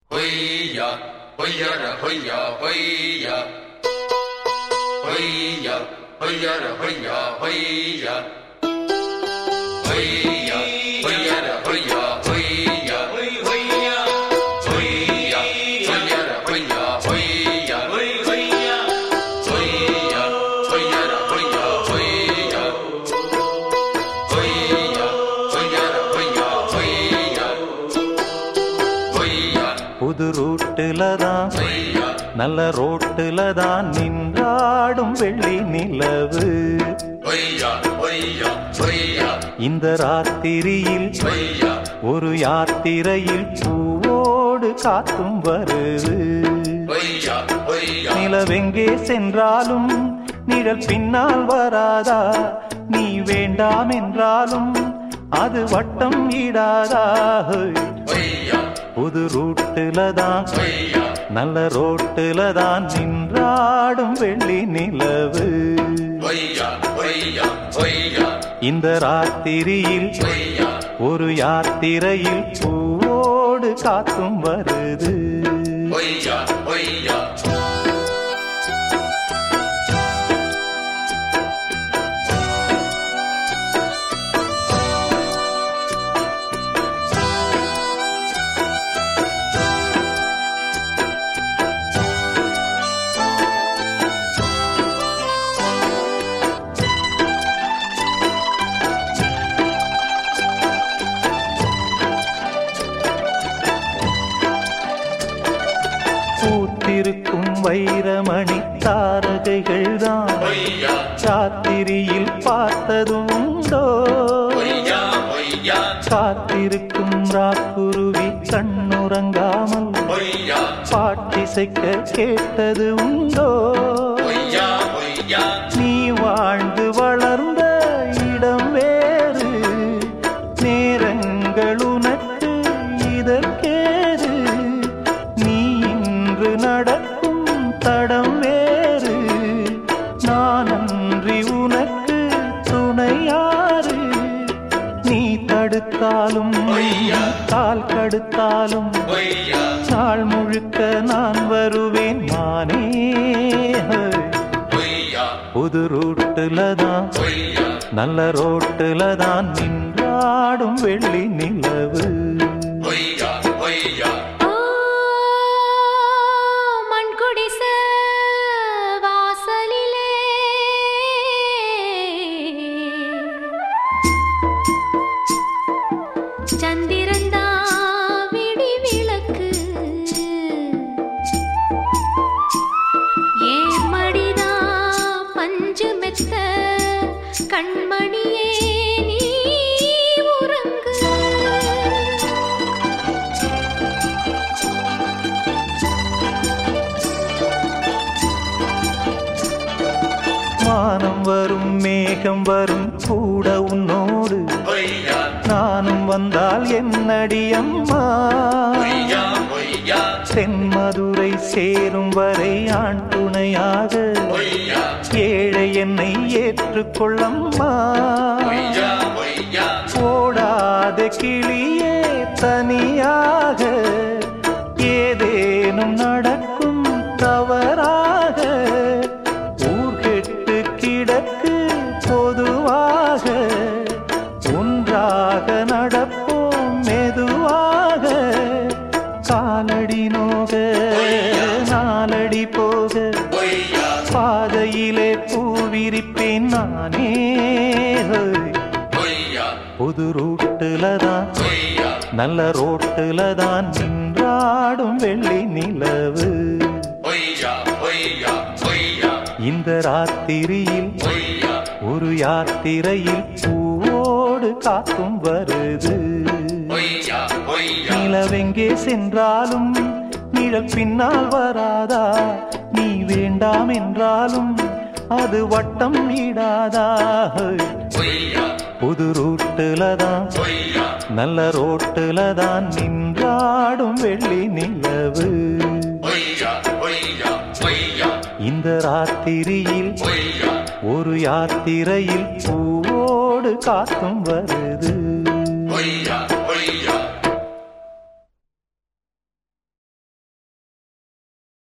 ஹொய்யா ஹொய்யர ஹொய்யா ஹொய்யா ஹொய்யா ஹொய்யர ஹொய்யா ஹொய்யா ஹொய்யா ஹொய்யர ஹொய்யா ஹொய்யா ஹொய்யா ஹொய்யா ஹொய்யர ஹொய்யா ஹொய்யா ஹொய்யா ஹொய்யா ஹொய்யர ஹொய்யா ஹொய்யா ஹொய்யா ஹொய்யர ஹொய்யா ஹொய்யா ஹொய்யா புது ரூட்டுல தான் ஹொய்யா நல்ல ரோட்டுல தான் நின்றாடும் வெள்ளி நிலவு ஹொய்யா ஹொய்யா ஹொய்யா இந்த ராத்திரியில் ஹொய்யா ஒரு யாத்திரையில் பூவோடு காத்தும் வருது ஹொய்யா ஹொய்யா நிலவெங்கே சென்றாலும் நிழல் பின்னால் வராதா நீ வேண்டாம் என்றாலும் அது வட்டம் ஈடாதா ஹோய். ஹொய்யா புது ரூட்டுல தான் ஹொய்யா நல்ல ரோட்டுல தான் நின்றாடும் வெள்ளி நிலவு ஹொய்யா ஹொய்யா ஹொய்யா இந்த ராத்திரியில் ஹொய்யா ஒரு யாத்திரையில் பூவோடு காத்தும் வருது ஹொய்யா ஹொய்யா பூத்திருக்கும் வைரமணி தாரகைகள் தான் ஹொய்யா ராத்திரியில் பார்த்ததும் உண்டோ ஹொய்யா ஹொய்யா காத்திருக்கும் ராக்குருவி கண்ணுறங்காமல் ஹொய்யா பாட்டிசைக்க கேட்டது உண்டோ ஹொய்யா ஹொய்யா நீ வாழ்ந்து வளர்ந்த இடம் வேறு நேரங்கள் உனக்கு இதற்கேது நீ இன்று நடக்கும் தடம் வேறு நான் அன்றி உனக்கு துணையாறு நீ தடுத்தாலும் ஐயா. கால் கடுத்தாலும் ஹொய்யா நாள் முழுக்க நான் வருவேன் நானே ஹொய்யா புது ரூட்டுல தான் ஹொய்யா நல்ல ரோட்டுல தான் நின்றாடும் வெள்ளி நிலவு ஹொய்யா ஹொய்யா ஆ, மண்குடிச வாசலிலே சந்திரந்தா விடி விளக்கு ஏன் மடிதா பஞ்சு மெத்த கண்மணியே நீ உறங்கு வானம் வரும் மேகம் வரும் கூட உன்னோடு ஹொய்யா நானும் வந்தால் என்னடி அம்மா ஹொய்யா ஹொய்யா தென்மதுரை சேரும் வரை ஆண் துணையாக ஹொய்யா ஏழை என்னை ஏற்றுக்கொள்ளம்மா ஹொய்யா ஹொய்யா ஓடாத கிளியே தனியாக ஏதேனும் நடக்கும் தவறாக ஊர்கெட்டு கிடக்கு பொதுவாக ஒன்றாக நடப்போம் மெதுவாக காலடி நோக நாலடி போக ஹொய்யா பாதையிலே பூவிரிப்பேன் நானே ஹோய். ஹொய்யா புது ரூட்டுல தான் ஹொய்யா நல்ல ரோட்டுல தான் நின்றாடும் வெள்ளி நிலவு ஹொய்யா ஹொய்யா ஹொய்யா இந்த ராத்திரியில் ஹொய்யா ஒரு யாத்திரையில் பூவோடு காத்தும் வருது ஹொய்யா ஹொய்யா நிலவெங்கே சென்றாலும் நிழல் பின்னால் வராதா நீ வேண்டாம் என்றாலும் அது வட்டம் ஈடாதா ஹொய்யா புது ரூட்டுல தான் ஹொய்யா நல்ல ரோட்டுல தான் நின்றாடும் வெள்ளி நிலவு ஹொய்யா ஹொய்யா ஹொய்யா இந்த ராத்திரியில் ஹொய்யா ஒரு யாத்திரையில் பூவோடு காத்தும் வருது